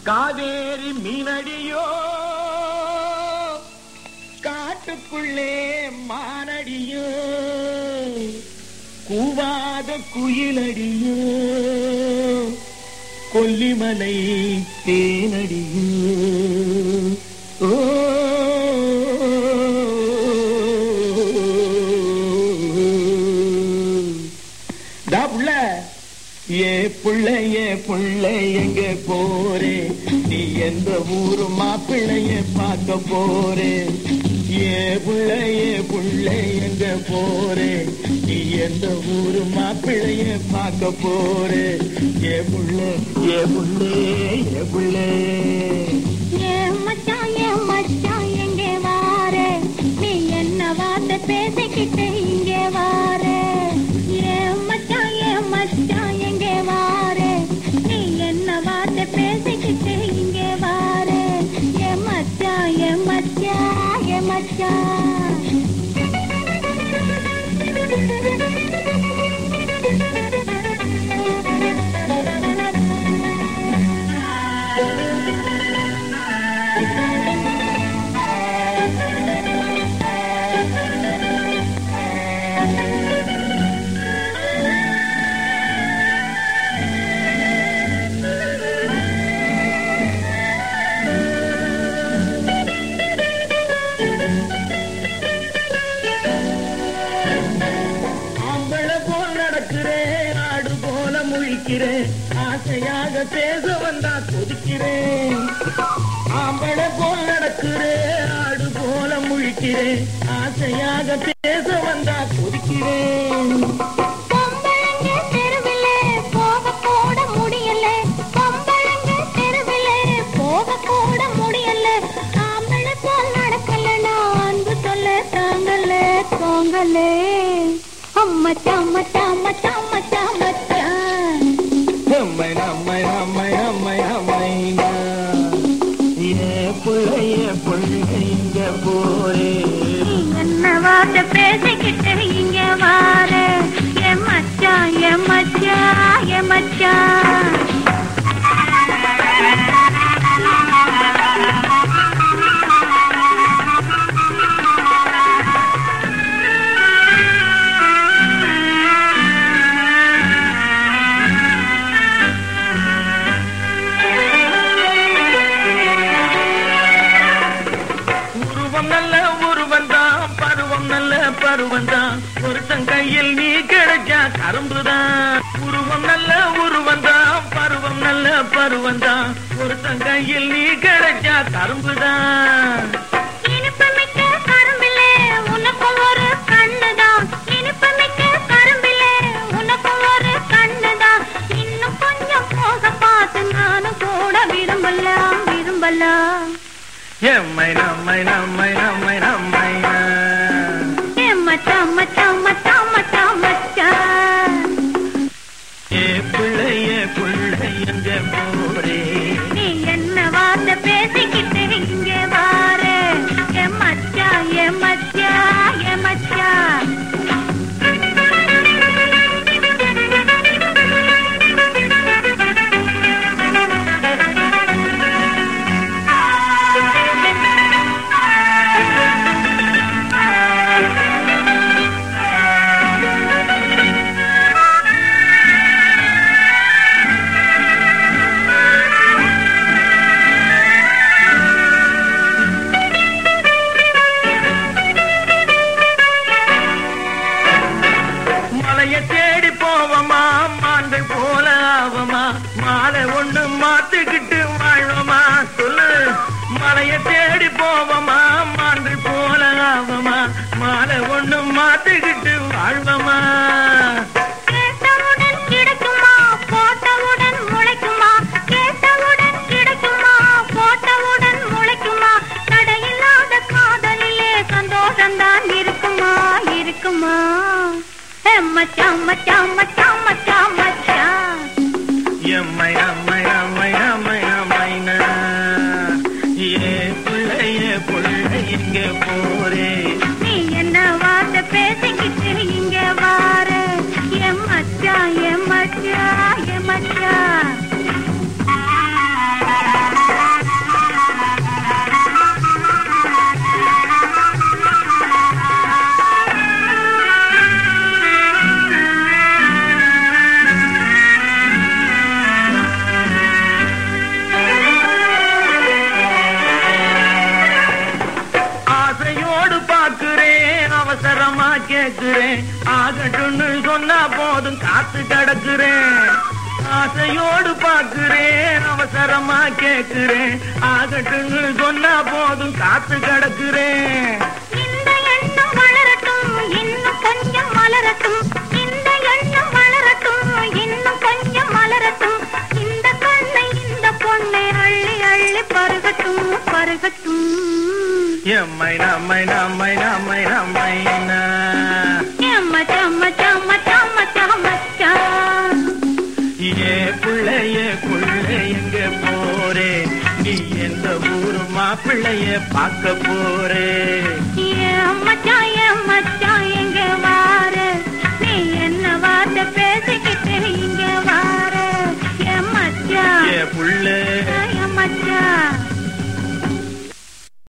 காவேரி மீனடியோ காட்டுக்குள்ளே மானடியோ கூவாத குயிலடியோ கொல்லிமலை தேனடியோ ஓ டா புள்ள ஏ புள்ள ஏ புள்ள எங்க போறே நீ எந்த ஊரு மாப்பிள்ளைய பார்க்க போறே ஏ புள்ள ஏ புள்ள எங்க போறே நீ எந்த ஊரு மாப்பிள்ளைய பார்க்க போறே ஏ புள்ள ஏ புள்ளே ஏ புள்ளே ஏ மச்சான் ஏ மச்சான் எங்கே வாரே நீ என்ன வார்த்தை பேசிக்கிட்டு இங்கே வாரே ஏ மச்சான் ஏ மச்சான் எங்கே வாரே நீ என்ன வார்த்தை பேசிக்கிட்டு இங்கே வாரே ஏ மச்சான் ஏ மச்சான் ஏ மச்சான் ஆம்பளை போல் நடக்கிறேன் ஆடு போல முழிக்கிறேன் ஆசையாக பேச வந்தா கொதிக்கிறேன் ஆம்பளை போல் நடக்கிறேன் ஆடு போல முழிக்கிறேன் ஆசையாக பேச வந்தா கொதிக்கிறேன் பொம்பளைங்க தெருவிலே போக கூட முடியல பொம்பளைங்க தெருவிலே போக கூட முடியல ஆம்பளை போல் நடக்கல நான் அன்பு சொல்ல தாங்கல தோங்கலே அம்மச்சா அம்மச்சா அம்மச்சா அம்மச்சா அம்மச்சான் அம்மை அம்மை அம்மை அம்மை அம்மைனா ஏ பிள்ளைய பிள்ளை இங்க போரே நீ என்ன வார்த்தை பேசிக்கிட்டு இங்க வார எ மச்சான் எ மச்சான் எ மச்சான் உருவம் நல்ல உருவம் தான் பருவம் நல்ல பருவம் தான் ஒருத்தன் கையில் நீ கிடைச்சா கரும்பு தான் உருவம் நல்ல உருவம் தான் பருவம் நல்ல பருவம் தான் ஒருத்தன் கையில் நீ கிடைச்சா கரும்பு தான் இனிப்புமிக்க கரும்பிலே உனக்கும் ஒரு கண்ணுதான் இனிப்புமிக்க கரும்பிலே உனக்கும் ஒரு கண்ணுதான் இன்னும் கொஞ்சம் போக பார்த்து நானும் கூட விரும்பலாம் விரும்பலாம் எம்மை நம்மை நம்மை நம்மை நம்மை ஏ மச்சான் மச்சான் மச்சான் மச்சான் மச்சான் ஏ பிள்ளைய பிள்ளை எங்க போரே நீ என்ன வார்த்தை பேசிக்கிட்டு இங்க வார எ மச்சான் எ மச்சான் எ மச்சான் மலைய தேடி போவமா மான்கள் போல ஆவமா மாலை ஒண்ணு மாத்துக்கிட்டு வாழ்வமா சொல்லு மலைய தேடி போவமா மான்கள் போல ஆவமா மாலை ஒண்ணு மாத்துக்கிட்டு வாழ்வமா கேட்டவுடன் கிடைக்குமா போட்டவுடன் முளைக்குமா கேட்டவுடன் கிடைக்குமா போட்டவுடன் முளைக்குமா தடையில்லாத காதலிலே சந்தோஷம்தான் இருக்குமா இருக்குமா ஏ மச்சான் மச்சான் மச்சான் மச்சான் மச்சான் எம்மை அம்மை அம்மை அம்மை அம்மைனா ஏ பிள்ளைய பிள்ளை எங்க போரே நீ என்ன வார்த்தை பேசிக்கிட்டு இங்க வார என் மச்சான் என் மச்சான் என் மச்சான் கிடக்குறேன் ஆகட்டும்னு சொன்னா போதும் காத்து கிடக்குறேன் ஆசையோடு பாக்குறேன் அவசரமா கேக்குறேன் ஆகட்டும்னு சொன்னா போதும் காத்து கிடக்குறேன் இந்த எண்ணம் வளரட்டும் இன்னும் கொஞ்சம் மலரட்டும் இந்த எண்ணம் வளரட்டும் இன்னும் கொஞ்சம் மலரட்டும் இந்த கண்ணை இந்த பொண்ணை அள்ளி அள்ளி பருகட்டும் பருகட்டும் எம்மை நம்மை நம்மை நம்மை நம்மைனா மச்சான் மச்சான் மச்சான் மச்சான் மச்சான் ஏ புள்ளைய புள்ளை எங்க போறே நீ எந்த ஊரு மாப்பிள்ளைய பார்க்க போறே ஏன் மச்சான் ஏன் மச்சான் எங்க வார நீ என்ன வார்த்தை பேசிக்கிட்டு இங்க வார ஏன் மச்சான் ஏ புள்ள